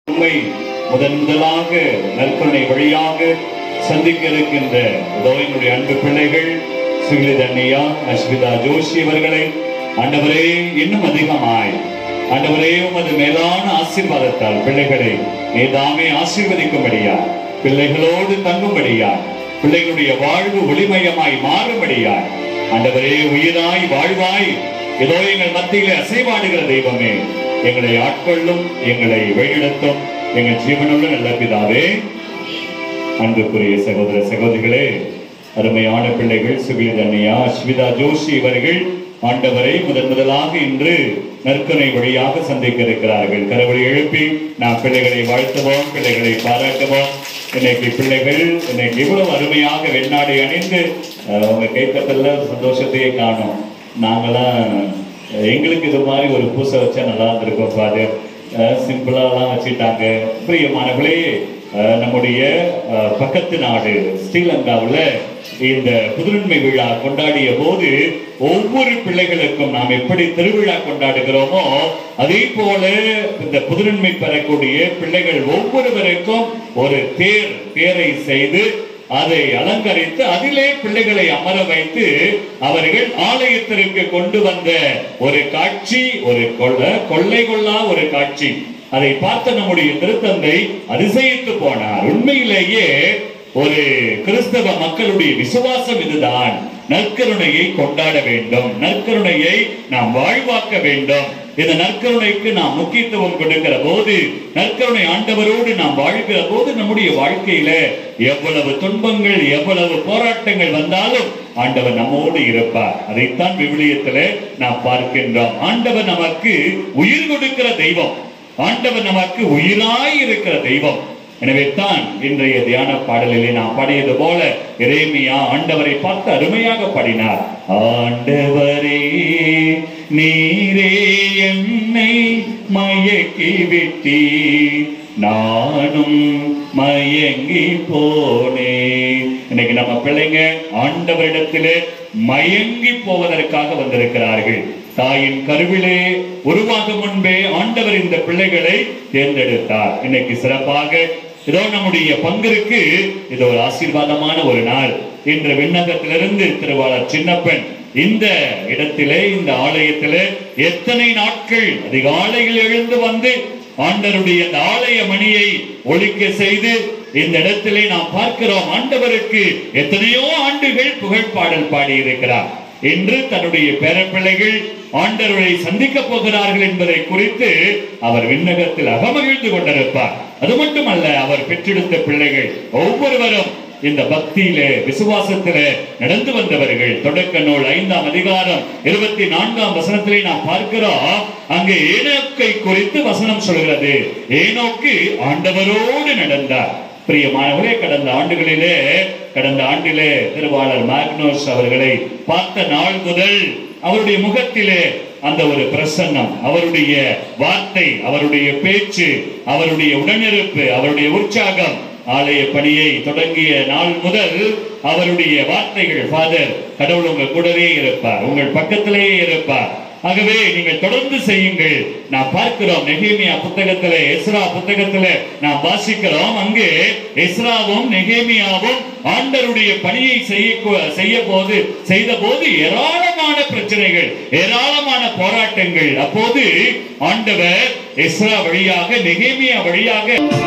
உண்மை முதன் முதலாக நற்கருணை வழியாக சந்திக்க இருக்கின்ற இதோ எங்களுடைய அன்பு பிள்ளைகள் சுகிலிதன்யா அஸ்மிதா ஜோஷி அவர்களை ஆண்டவரே இன்னும் அதிகமாய் ஆண்டவரே உமது மேலான ஆசீர்வாதத்தால் பிள்ளைகளை நீதாமே ஆசீர்வதிக்கும்படியா பிள்ளைகளோடு தங்கும்படியா பிள்ளைகளுடைய வாழ்வு ஒளிமயமாய் மாறும்படியா ஆண்டவரே உயிராய் வாழ்வாய் ஏதோ எங்கள் மத்தியிலே அசைவாடுகிற தெய்வமே எங்களை ஆட்கொள்ளும் எங்களை வழிநடத்தும் எங்கள் ஜீவனுள்ள நல்ல பிதாவே அன்புக்குரிய சகோதர சகோதரிகளே அருமையான பிள்ளைகள் சுகிதன்யா அஸ்மிதா ஜோஷி இவர்கள் ஆண்டவரை முதன் முதலாக இன்று நற்கனை வழியாக சந்திக்க இருக்கிறார்கள் கரவழி எழுப்பி நாம் பிள்ளைகளை வாழ்த்துவோம் பிள்ளைகளை பாராட்டுவோம் இன்னைக்கு பிள்ளைகள் இன்னைக்கு இவ்வளவு அருமையாக வெண்ணாடை அணிந்து அஹ், அவங்க கைத்தட்டல சந்தோஷத்தையே காணும் நாங்களாம் அஹ், எங்களுக்கு இது மாதிரி ஒரு பூசை வச்சா நல்லா இருந்திருக்கும் ஃபாதர் சிம்பிளாலாம் வச்சுட்டாங்க பிரியமானவர்களே அஹ், நம்முடைய அஹ், பக்கத்து நாடு ஸ்ரீலங்காவுல இந்த புதுநன்மை விழா கொண்டாடிய போது ஒவ்வொரு பிள்ளைகளுக்கும் நாம் எப்படி திருவிழா கொண்டாடுகிறோமோ அதே போல இந்த புதுநன்மை பெறக்கூடிய பிள்ளைகள் ஒவ்வொருவருக்கும் ஒரு தேர் தேரை செய்து அதை அலங்கரித்து அதிலே பிள்ளைகளை அமர வைத்து அவர்கள் ஆலயத்திற்கு கொண்டு வந்த ஒரு காட்சி ஒரு கொள்ள கொள்ளை கொள்ளா ஒரு காட்சி அதை பார்த்த நம்முடைய திருத்தந்தை அதிசயித்து போனார் உண்மையிலேயே ஒரு கிறிஸ்தவ மக்களுடைய விசுவாசம் இதுதான் நற்கருணையை கொண்டாட வேண்டும் நற்கருணையை நாம் வாழ்வாக்க வேண்டும் இந்த நற்கருணைக்கு நாம் முக்கியத்துவம் கொடுக்கிற போது நற்கருணை ஆண்டவரோடு நாம் வாழ்கிற போது நம்முடைய வாழ்க்கையில எவ்வளவு துன்பங்கள் எவ்வளவு போராட்டங்கள் வந்தாலும் ஆண்டவர் நம்மோடு இருப்பார் அதைத்தான் விவிலியத்துல நாம் பார்க்கின்றோம் ஆண்டவர் நமக்கு உயிர் கொடுக்கிற தெய்வம் ஆண்டவர் நமக்கு உயிராய் இருக்கிற தெய்வம் எனவே தான் இன்றைய தியான பாடலிலே நாம் பாடியது போல இறைமையா ஆண்டவரை பார்த்து அருமையாக பாடினார் ஆண்டவரே நீரே என்னை மயக்கி விட்டி நானும் மயங்கி போனேன் இன்னைக்கு நம்ம பிள்ளைங்க ஆண்டவரிடத்திலே மயங்கி போவதற்காக வந்திருக்கிறார்கள் தாயின் கருவிலே உருவாகும் முன்பே ஆண்டவர் இந்த பிள்ளைகளை தேர்ந்தெடுத்தார் இன்னைக்கு சிறப்பாக இதோ நம்முடைய பங்கிற்கு இது ஒரு ஆசீர்வாதமான ஒரு நாள் இன்று விண்ணகத்திலிருந்து திருவாளர் சின்னப்பன் இந்த இடத்திலே இந்த ஆலயத்திலே எத்தனை நாட்கள் அதிகாலையில் எழுந்து வந்து ஆண்டவருடைய இந்த ஆலய மணியை ஒலிக்க செய்து இந்த இடத்திலே நாம் பார்க்கிறோம் ஆண்டவருக்கு எத்தனையோ ஆண்டுகள் புகழ் பாடல் பாடியிருக்கிறார் இன்று தன்னுடைய பேரப்பிள்ளைகள் ஆண்டவரை சந்திக்க போகிறார்கள் என்பதை குறித்து அவர் விண்ணகத்தில் அகமகிழ்ந்து கொண்டிருப்பார் அது மட்டுமல்ல அவர் பெற்றெடுத்த பிள்ளைகள் ஒவ்வொருவரும் இந்த பக்தியிலே விசுவாசத்திலே நடந்து வந்தவர்கள் தொடக்க நூல் ஐந்தாம் அதிகாரம் இருபத்தி நான்காம் வசனத்திலே நாம் பார்க்கிறோம் அங்கே ஏனோக்கை குறித்து வசனம் சொல்கிறது ஏனோக்கு ஆண்டவரோடு நடந்தார் பிரியமானவரே கடந்த ஆண்டுகளிலே கடந்த ஆண்டிலே திருவாளர் மேக்னோஸ் அவர்களை பார்த்த நாள் முதல் அவருடைய முகத்திலே அந்த ஒரு பிரசன்னம் அவருடைய வார்த்தை அவருடைய பேச்சு அவருடைய உடனிருப்பு அவருடைய உற்சாகம் ஆலய பணியை தொடங்கிய நாள் முதல் அவருடைய வார்த்தைகள் ஃபாதர் கடவுள் உங்க கூடவே இருப்பார் உங்கள் பக்கத்திலேயே இருப்பார் ஆகவே நீங்கள் தொடர்ந்து செய்யுங்கள் நாம் பார்க்கிறோம் நெகேமியா புத்தகத்திலே எஸ்ரா புத்தகத்திலே நாம் வாசிக்கிறோம் அங்கே எஸ்ராவும் நெகேமியாவும் ஆண்டருடைய பணியை செய்ய செய்ய போது செய்த போது ஏராளமான பிரச்சனைகள் ஏராளமான போராட்டங்கள் அப்போது ஆண்டவர் எஸ்ரா வழியாக நெகேமியா வழியாக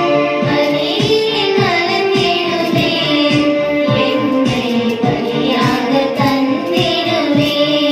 அநீதி மறந்திடுவே என்னை பலியாக தந்திடுவே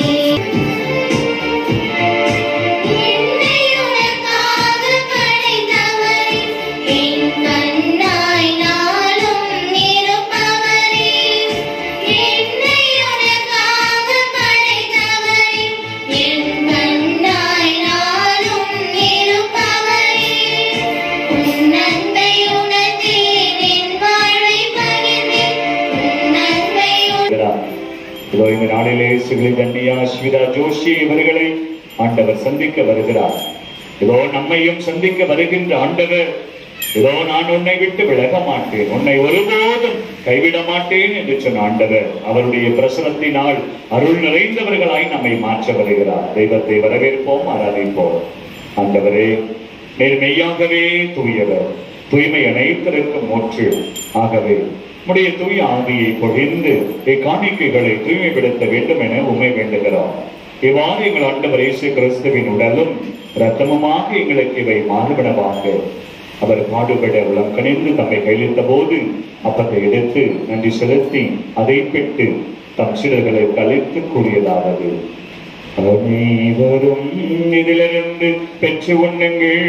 என்னை உனக்காக படைத்தவரே என் கண்ணாய் நாளும் இருப்பவரே என்னை உனக்காக படைத்தவரே என் கண்ணாய் நாளும் இருப்பவரே உன் அன்பை உணர்ந்தேன் என் வாழ்வை பகிர்ந்தேன் உன் அன்பை இருக்கிறார். இதோ இந்த நாளிலே சிவிலி தன்யா ஸ்மிதா ஜோஷி இவர்களை ஆண்டவர் சந்திக்க வருகிறார் இதோ நம்மையும் சந்திக்க வருகின்ற ஆண்டவர் இதோ நான் உன்னை விட்டு விலக மாட்டேன் உன்னை ஒருபோதும் கைவிட மாட்டேன் என்று சொன்ன ஆண்டவர் அவருடைய பிரசனத்தினால் அருள் நிறைந்தவர்களாய் நம்மை மாற்ற வருகிறார் தெய்வத்தை வரவேற்போம் ஆராதிப்போம் ஆண்டவரே நீர் மெய்யாகவே தூயவர் தூய்மை அனைத்திற்கும் மூச்சு ஆகவே உடைய தூய ஆவியை பொழிந்து இக்காணிக்கைகளை தூய்மைப்படுத்த வேண்டும் என உண்மை வேண்டுகிறோம் இவ்வாறு எங்கள் ஆண்டவர் இயேசு கிறிஸ்துவின் உடலும் இரத்தமுமாக எங்களுக்கு இவை மாறுபடவாக அவர் பாடுபட உளம் கணிந்து தம்மை கையளித்த போது அப்பத்தை எடுத்து நன்றி செலுத்தி அதை பெற்று தம் சிலர்களை கழித்து கூறியதாவது அனைவரும் இதிலிருந்து பெற்று உண்ணுங்கள்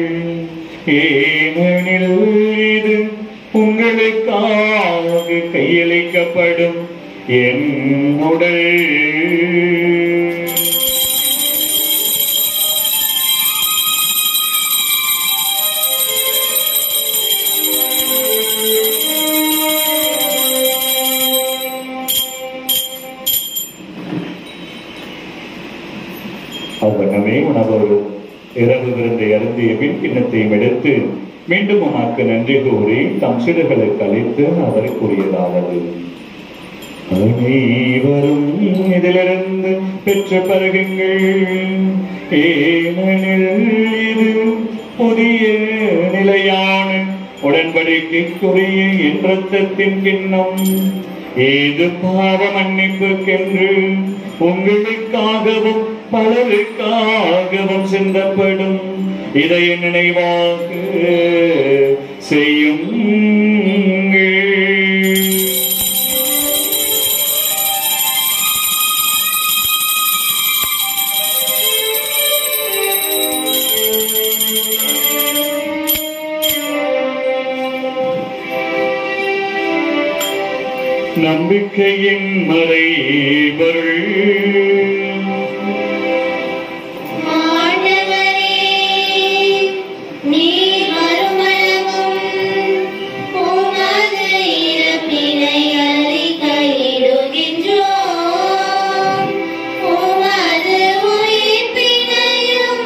ஏனெனில் இது உங்களுக்காக கையளிக்கப்படும் என் உடல் அவ்வண்ணமே உணவோடு இரவு விருந்தை அருந்திய பின் கிண்ணத்தையும் எடுத்து மீண்டும் உனக்கு நன்றி கூறி தம் சிறுகளுக்கு அளித்து அவர் கூறியதாவது அனைவரும் இதிலிருந்து பெற்ற பருகுங்கள் ஏனெனில் இது புதிய நிலையான உடன்படிக்கைக்குரிய என் ரத்தத்தின் கிண்ணம் ஏது பாவ மன்னிப்புக்கென்று உங்களுக்காகவும் பலருக்காகவும் சிந்தப்படும் இதை நினைவாக செய்யுங்கள் நம்பிக்கையின் மறைபொருள் ஆண்டவரே நீர் வருமளவும் உமது இறப்பினை அறிக்கையிடுகின்றோம் உமது உயிர்ப்பினையும்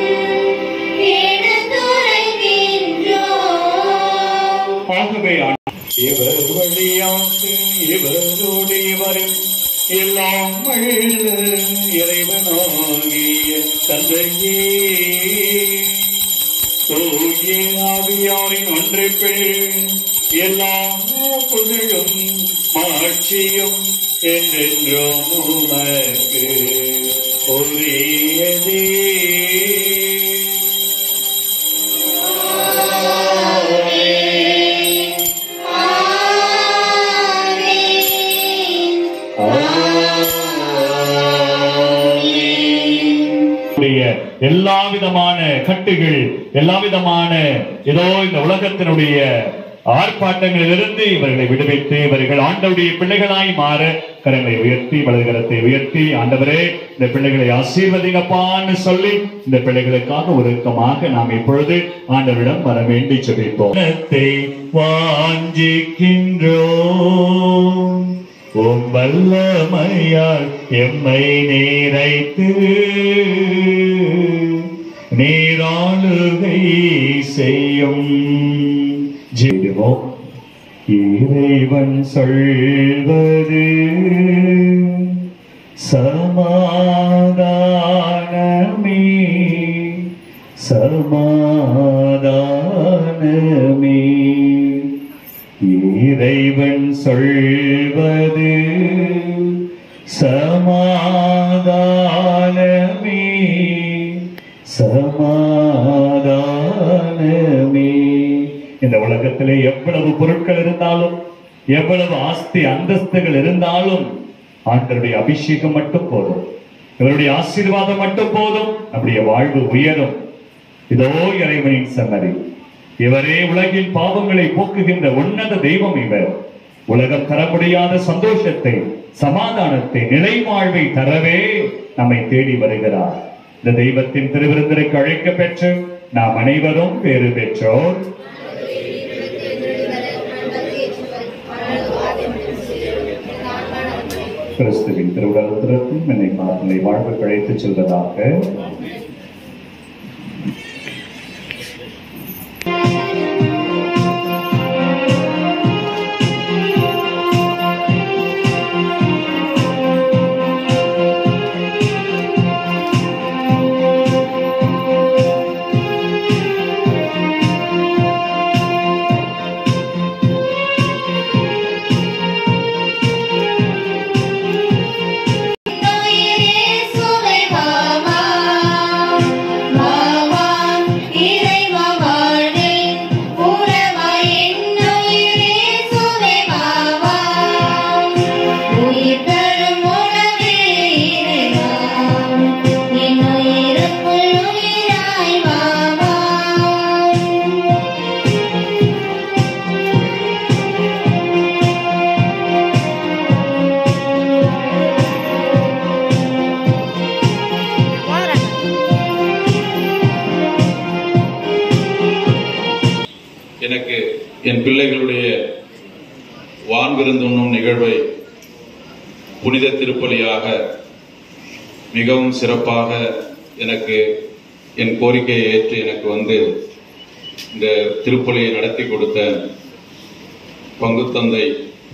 எடுத்துரைக்கின்றோம் ஆகவே இவர் வழியாக இவரோடு இவரும் எல்லாம் வல்ல இறைவனாகிய தந்தையே தூய ஆவியாரின் ஒன்றைப்பில் எல்லா புகழும் ஆட்சியும் என்றென்றும் உமக்கு ஒரேயதே உடைய எல்லா விதமான கட்டுகள் எல்லா விதமான ஏதோ இந்த உலகத்தினுடைய ஆர்ப்பாட்டங்களிலிருந்து இவர்களை விடுவித்து இவர்கள் ஆண்டவருடைய பிள்ளைகளாய் மாற கரங்களை உயர்த்தி வலதுகரத்தை உயர்த்தி ஆண்டவரே இந்த பிள்ளைகளை ஆசீர்வதிங்கப்பான்னு சொல்லி இந்த பிள்ளைகளுக்காக ஒருக்கமாக நாம் இப்பொழுது ஆண்டவரிடம் வர வேண்டி ஜெபிப்போம் மனத்தை வாஞ்சிக்கின்றோம் உம் வல்லமையால் எம்மை நீரைத்து நீராளுகை செய்யும் ஜெயிடுவோம் இறைவன் சொல்வது சமாதானமே சமாதானமே இறைவன் சொல்வது சமாதானமே சமாதானமே இந்த உலகத்திலே எவ்வளவு பொருட்கள் இருந்தாலும் எவ்வளவு ஆஸ்தி அந்தஸ்துகள் இருந்தாலும் ஆண்டருடைய அபிஷேகம் மட்டும் போதும் இவருடைய ஆசீர்வாதம் மட்டும் போதும் நம்முடைய வாழ்வு உயரும் இதோ இறைவனின் சன்னதி இவரே உலகின் பாவங்களை போக்குகின்ற உன்னத தெய்வம் இவர் உலகம் தர முடியாத சந்தோஷத்தை சமாதானத்தை நிலை வாழ்வை தரவே நம்மை தேடி வருகிறார் இந்த தெய்வத்தின் திருவிருந்தருக்கு அழைக்க பெற்று நாம் அனைவரும் பேறு பெற்றோர் கிறிஸ்துவின் திருவுடலத்திற்கும் என்னை என்னை வாழ்வு கழைத்துச் செல்வதாக எனக்கு என் பிள்ளைகளுடைய வான்விருந்துண்ணும் நிகழ்வை புனித திருப்பலியாக மிகவும் சிறப்பாக எனக்கு என் கோரிக்கையை ஏற்று எனக்கு வந்து இந்த திருப்பலியை நடத்தி கொடுத்த பங்குத்தந்தை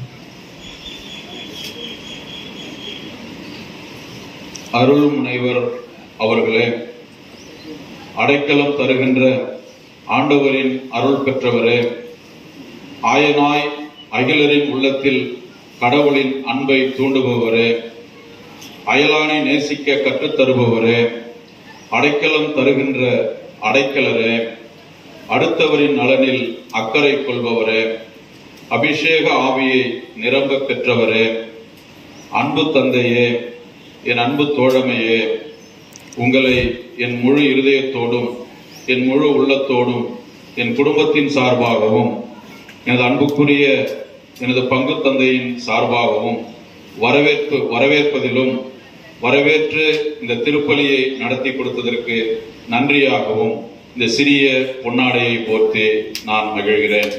அருள் முனைவர் அவர்களே அடைக்கலம் தருகின்ற ஆண்டவரின் அருள் பெற்றவரே ஆயனாய் அகிலரின் உள்ளத்தில் கடவுளின் அன்பை தூண்டுபவரே அயலானை நேசிக்க கற்றுத் தருபவரே அடைக்கலம் தருகின்ற அடைக்கலரே அடுத்தவரின் நலனில் அக்கறை கொள்பவரே அபிஷேக ஆவியை நிரம்ப பெற்றவரே அன்பு தந்தையே என் அன்பு தோழமையே உங்களை என் முழு இருதயத்தோடும் என் முழு உள்ளத்தோடும் என் குடும்பத்தின் சார்பாகவும் எனது அன்புக்குரிய எனது பங்கு தந்தையின் சார்பாகவும் வரவேற்பு வரவேற்பதிலும் வரவேற்று இந்த திருப்பலியை நடத்தி கொடுத்ததற்கு நன்றியாகவும் இந்த சிறிய பொன்னாடையை போர்த்து நான் மகிழ்கிறேன்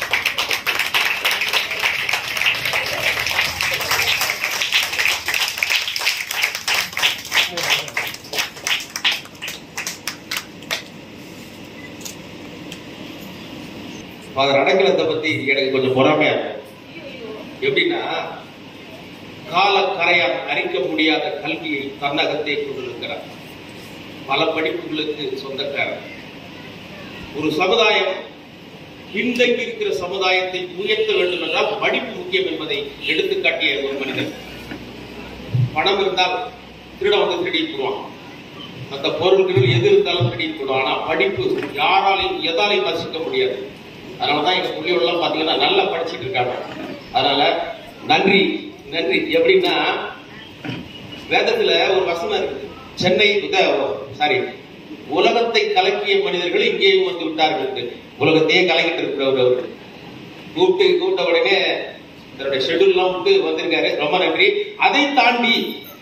ஃபாதர் அடைக்கலத்தை பத்தி எனக்கு கொஞ்சம் பொறாமையா இருக்கு எப்படின்னா கால கரையால் அரிக்க முடியாத கல்வியை தன்னகத்தே கொண்டிருக்கிறார் பல படிப்புகளுக்கு சொந்தக்காரர் ஒரு சமுதாயம் பின்தங்கி இருக்கிற சமுதாயத்தை உயர்த்த வேண்டும் என்றால் படிப்பு முக்கியம் என்பதை எடுத்துக்காட்டிய ஒரு மனிதன் பணம் இருந்தால் திருட வந்து திருடிட்டு போடுவான் மற்ற பொருட்கள் எது இருந்தாலும் திருடிட்டு போடுவான் ஆனா படிப்பு யாராலையும் எதாலையும் நசிக்க முடியாது அதனாலதான் எங்க புள்ளியோடலாம் பாத்தீங்கன்னா நல்லா படிச்சிட்டு இருக்காங்க அதனால நன்றி நன்றி எப்படின்னா வேதத்துல ஒரு வசனம் இருக்கு சென்னை சாரி உலகத்தை கலக்கிய மனிதர்கள் இங்கேயும் வந்து விட்டார்கள் என்று. உலகத்தையே கலக்கிட்டு இருக்கிறவர் அவர் கூப்பிட்டு கூப்பிட்ட உடனே தன்னுடைய ஷெட்யூல் எல்லாம் விட்டு வந்திருக்காரு ரொம்ப நன்றி அதை தாண்டி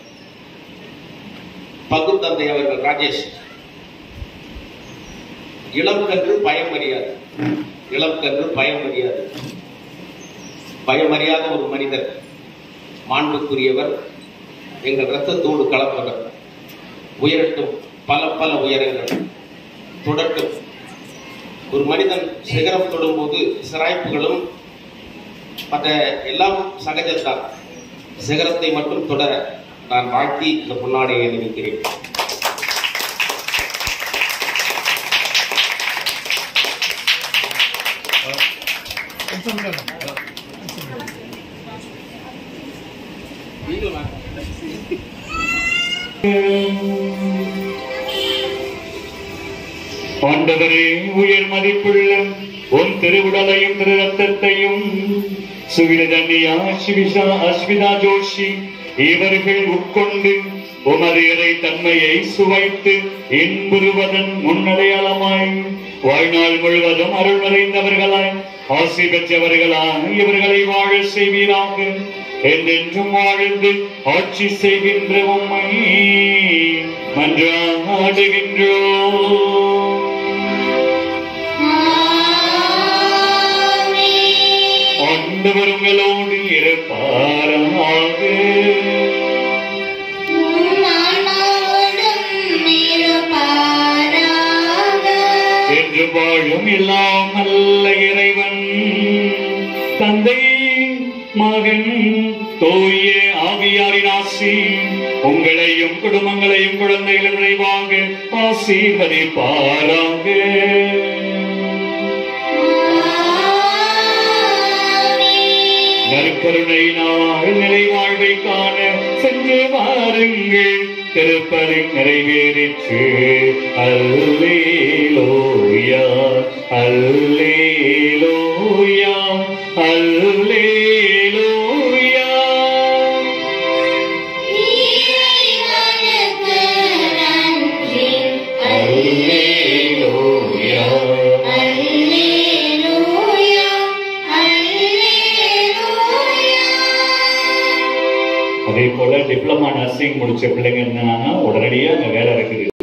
பங்கு தந்தை அவர்கள் ராஜேஷ் இளம் கன்று பயம் அறியாது இளம் கன்று பயம் அறியாது பயம் அறியாத ஒரு மனிதர் மாண்புக்குரியவர் எங்கள் ரத்தத்தோடு கலப்பவர் உயரட்டும் பல பல உயரங்கள் தொடட்டும் ஒரு மனிதன் சிகரம் தொடும்போது சிராய்ப்புகளும் மற்ற எல்லாம் சகஜம்தான் சிகரத்தை மட்டும் தொட நான் வாழ்த்தி இந்த பொன்னாடையை நினைக்கிறேன் நீங்களும் வாங்க. ஆண்டவரே உயர் மதிப்புள்ள உன் திருவுடலையும் திரு ரத்தத்தையும் சுகிரதன்யா சிவிஷா அஸ்விதா ஜோஷி இவர்கள் உட்கொண்டு உமது இறை தன்மையை சுவைத்து இன்புறுவதன் முன்னடையாளமாய் வாழ்நாள் முழுவதும் அருள் நிறைந்தவர்களாய் ஆசி பெற்றவர்களாய் இவர்களை வாழ செய்வீராக என்றென்றும் வாழ்ந்து ஆட்சி செய்கின்ற உம்மை மன்றாடுகின்றோம் ஆமென். ஆண்டவர் உங்களோடு இருப்பாராக உம் ஆன்மாவோடும் இருப்பாராக. என்று வாழும் எல்லாம் நல்ல இறைவன் தந்தை மகன் தூய ஆவியாரின் ஆசி உங்களையும் குடும்பங்களையும் குழந்தைகள் நிறைவாக ஆசீர்வதிப்பாராக ஆமென். நற்கருணை நாள் நிலை வாழ்வை காண சென்று வாருங்கள் திருப்பலி நிறைவேறிற்று அல்லேலூயா அல்லேலூயா அல்லேலூயா இறைவனுக்கு நன்றி. அல்லேலூயா அல்லேலூயா. அல்லேலூயா. அதே போல டிப்ளமா நர்சிங் முடிச்ச பிள்ளைங்க என்னன்னா உடனடியா அங்க வேலை இருக்குது